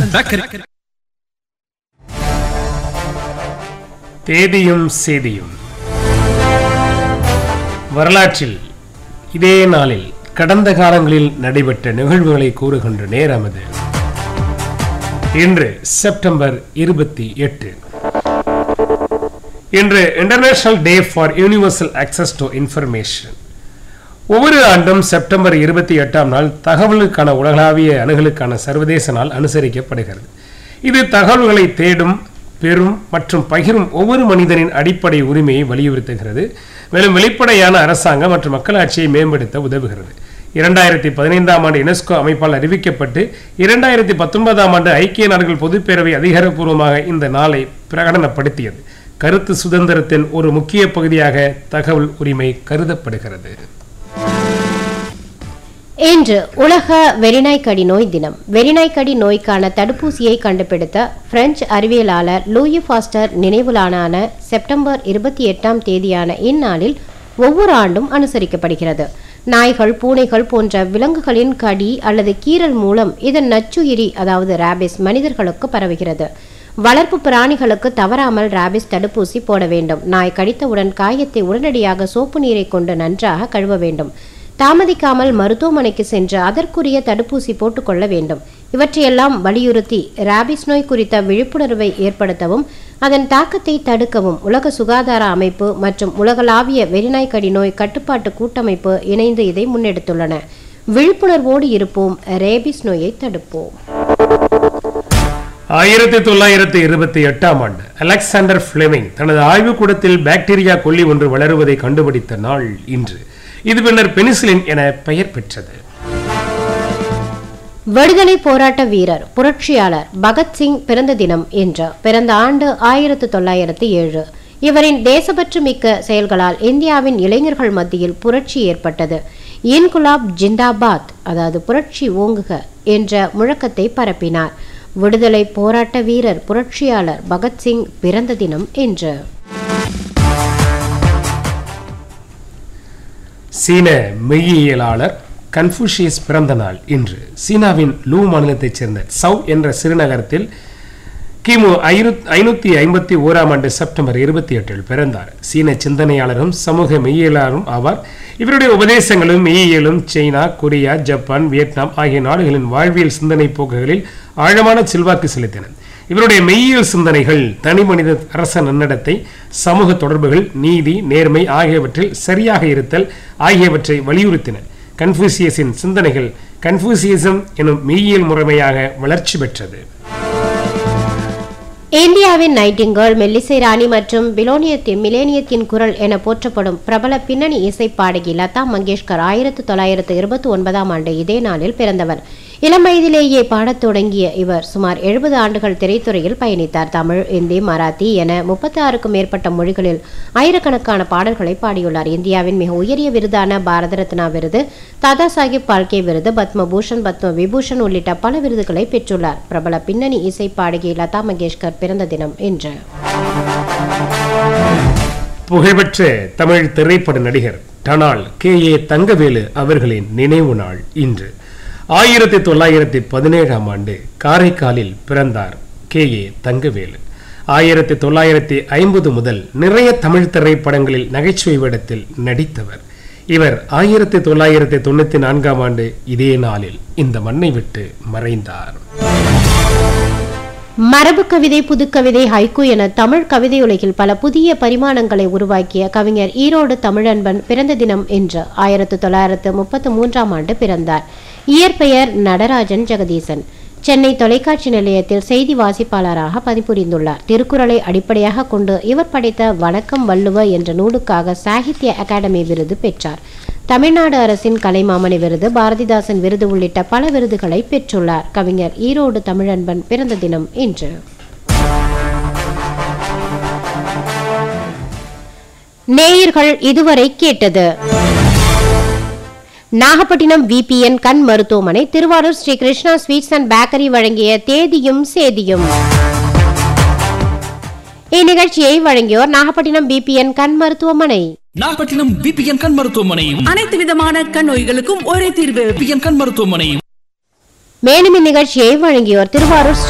and bakery தேதியும் சேதியும் வரலாற்றில் இதே நாளில் கடந்த காலங்களில் நடைபெற்ற நிகழ்வுகளை கூறுகின்ற நேரம் அது இன்று செப்டம்பர் இருபத்தி எட்டு இன்று international day for universal access to information ஒவ்வொரு ஆண்டும் செப்டம்பர் இருபத்தி எட்டாம் நாள் தகவலுக்கான உலகளாவிய அணுகலுக்கான சர்வதேச நாள் அனுசரிக்கப்படுகிறது இது தகவல்களை தேடும் பெறும் மற்றும் பகிரும் ஒவ்வொரு மனிதனின் அடிப்படை உரிமையை வலியுறுத்துகிறது மேலும் வெளிப்படையான அரசாங்கம் மற்றும் மக்களாட்சியை மேம்படுத்த உதவுகிறது இரண்டாயிரத்தி பதினைந்தாம் ஆண்டு யுனெஸ்கோ அமைப்பால் அறிவிக்கப்பட்டு இரண்டாயிரத்தி பத்தொன்பதாம் ஆண்டு ஐக்கிய நாடுகள் பொதுப்பேரவை அதிகாரப்பூர்வமாக இந்த நாளை பிரகடனப்படுத்தியது கருத்து சுதந்திரத்தின் ஒரு முக்கிய பகுதியாக தகவல் உரிமை கருதப்படுகிறது இன்று உலக வெறிநாய்க்கடி நோய் தினம் வெறிநாய்க்கடி நோய்க்கான தடுப்பூசியை கண்டுபிடித்த பிரெஞ்சு அறிவியலாளர் லூயி ஃபாஸ்டர் நினைவுலான செப்டம்பர் இருபத்தி எட்டாம் தேதியான இந்நாளில் ஒவ்வொரு ஆண்டும் அனுசரிக்கப்படுகிறது நாய்கள் பூனைகள் போன்ற விலங்குகளின் கடி அல்லது கீறல் மூலம் இதன் நச்சுயிரி அதாவது ராபிஸ் மனிதர்களுக்கு பரவுகிறது வளர்ப்பு பிராணிகளுக்கு தவறாமல் ராபிஸ் தடுப்பூசி போட வேண்டும் நாய் கடித்தவுடன் காயத்தை உடனடியாக சோப்பு நீரை கொண்டு நன்றாக கழுவ வேண்டும் தாமதிக்காமல் மருத்துவமனைக்கு சென்று அதற்குரிய தடுப்பூசி போட்டுக்கொள்ள வேண்டும் இவற்றையெல்லாம் வலியுறுத்தி ராபிஸ் நோய் குறித்த விழிப்புணர்வை ஏற்படுத்தவும் அதன் தாக்கத்தை தடுக்கவும் உலக சுகாதார அமைப்பு மற்றும் உலகளாவிய வெறிநாய்க்கடி நோய் கட்டுப்பாட்டு கூட்டமைப்பு இணைந்து இதை முன்னெடுத்துள்ளன விழிப்புணர்வோடு இருப்போம் ரேபிஸ் நோயை தடுப்போம் ஆயிரத்தி தொள்ளாயிரத்தி இருபத்தி எட்டாம் ஆண்டு அலெக்சாண்டர் பிளெமிங் தனது ஆய்வுக்கூடத்தில் பாக்டீரியா கொல்லி ஒன்று வளருவதை கண்டுபிடித்த நாள் இன்று இது பின்னர் பெனிசிலின் என பெயர் பெற்றது விடுதலை போராட்ட வீரர் புரட்சியாளர் பகத்சிங் பிறந்த தினம் என்று பிறந்த ஆண்டு ஆயிரத்து தொள்ளாயிரத்து ஏழு இவரின் தேசப்பற்று மிக்க செயல்களால் இந்தியாவின் இளைஞர்கள் மத்தியில் புரட்சி ஏற்பட்டது இன்குலாப் ஜிந்தாபாத் அதாவது புரட்சி ஓங்குக என்ற முழக்கத்தை பரப்பினார் விடுதலை போராட்ட வீரர் புரட்சியாளர் பகத்சிங் பிறந்த தினம் என்று சீன மெய்யியலாளர் கன்ஃபூஷியஸ் பிறந்த நாள் இன்று சீனாவின் லூ மாநிலத்தைச் சேர்ந்த சவ் என்ற சிறுநகரத்தில் கிமு ஐநூத்தி ஐம்பத்தி ஓராம் ஆண்டு செப்டம்பர் இருபத்தி எட்டில் பிறந்தார் சீன சிந்தனையாளரும் சமூக மெய்யியலாளரும் ஆவார் இவருடைய உபதேசங்களும் மெய்யியலும் சீனா கொரியா ஜப்பான் வியட்நாம் ஆகிய நாடுகளின் வாழ்வியல் சிந்தனை போக்குகளில் ஆழமான செல்வாக்கு செலுத்தின இவருடைய மெய்யியல் சிந்தனைகள் தனி மனித அரச நன்னடத்தை சமூக தொடர்புகள் நீதி நேர்மை ஆகியவற்றில் சரியாக இருத்தல் ஆகியவற்றை வலியுறுத்தின கன்ஃபூசியஸின் சிந்தனைகள் கன்ஃபூசியசம் எனும் மெய்யியல் முறைமையாக வளர்ச்சி பெற்றது இந்தியாவின் நைட்டிங்கேல் மெல்லிசை ராணி மற்றும் பிலோனியத்தின் மிலேனியத்தின் குரல் என போற்றப்படும் பிரபல பின்னணி இசை பாடகி லதா மங்கேஷ்கர் ஆயிரத்து தொள்ளாயிரத்து இருபத்தி ஒன்பதாம் ஆண்டு இதே நாளில் பிறந்தவர் இளம் வயதிலேயே பாடத் தொடங்கிய இவர் சுமார் எழுபது ஆண்டுகள் திரைத்துறையில் பயணித்தார் தமிழ் இந்தி மராத்தி என முப்பத்தி ஆறுக்கும் மேற்பட்ட மொழிகளில் ஆயிரக்கணக்கான பாடல்களை பாடியுள்ளார் இந்தியாவின் மிக உயரிய விருதான பாரத ரத்னா விருது தாதா சாஹிப் பால்கே விருது பத்மபூஷன் பத்ம விபூஷன் உள்ளிட்ட பல விருதுகளை பெற்றுள்ளார் பிரபல பின்னணி இசை பாடகி லதா மங்கேஷ்கர் பிறந்த தினம் இன்று புகழ்பெற்ற தமிழ் திரைப்பட நடிகர் டனால் கே ஏ தங்கவேலு அவர்களின் நினைவு நாள் இன்று ஆயிரத்தி தொள்ளாயிரத்தி பதினேழாம் ஆண்டு காரைக்காலில் பிறந்தார் கே ஏ தங்கவேலு ஆயிரத்தி தொள்ளாயிரத்தி ஐம்பது முதல் நிறைய தமிழ் திரைப்படங்களில் நகைச்சுவை வேடத்தில் நடித்தவர் இவர் ஆயிரத்தி தொள்ளாயிரத்தி தொண்ணூத்தி நான்காம் ஆண்டு இதே நாளில் இந்த மண்ணை விட்டு மறைந்தார் மரபு கவிதை புதுக்கவிதை ஹைக்கு என தமிழ் கவிதை உலகில் பல புதிய பரிமாணங்களை உருவாக்கிய கவிஞர் ஈரோடு தமிழன்பன் பிறந்த தினம் என்று ஆயிரத்து தொள்ளாயிரத்து முப்பத்து மூன்றாம் ஆண்டு பிறந்தார் இயற்பெயர் நடராஜன் ஜெகதீசன் சென்னை தொலைக்காட்சி நிலையத்தில் செய்தி வாசிப்பாளராக பணிபுரிந்துள்ளார் திருக்குறளை அடிப்படையாக கொண்டு இவர் படைத்த வணக்கம் வள்ளுவ என்ற நூலுக்காக சாகித்ய அகாடமி விருது பெற்றார் தமிழ்நாடு அரசின் கலைமாமணி விருது பாரதிதாசன் விருது உள்ளிட்ட பல விருதுகளை பெற்றுள்ளார் கவிஞர் ஈரோடு தமிழன்பன் பிறந்த தினம் இன்று நேயர்கள் இதுவரை கேட்டது நாகப்பட்டினம் விபிஎன் கண் மருத்துவமனை Thiruvarur Sri Krishna sweets and bakery வழங்கிய தேதியும் சேதியும் இந்நிகழ்ச்சியை வழங்கியோர் நாகப்பட்டினம் பிபிஎன் கண் மருத்துவமனை நாகப்பட்டினம் பிபிஎன் கண் மருத்துவமனை அனைத்து விதமான கண் நோய்களுக்கும் ஒரே தீர்வு பிபிஎன் கண் மருத்துவமனை மேலும் இந்நிகழ்ச்சியை வழங்கியோர் திருவாரூர்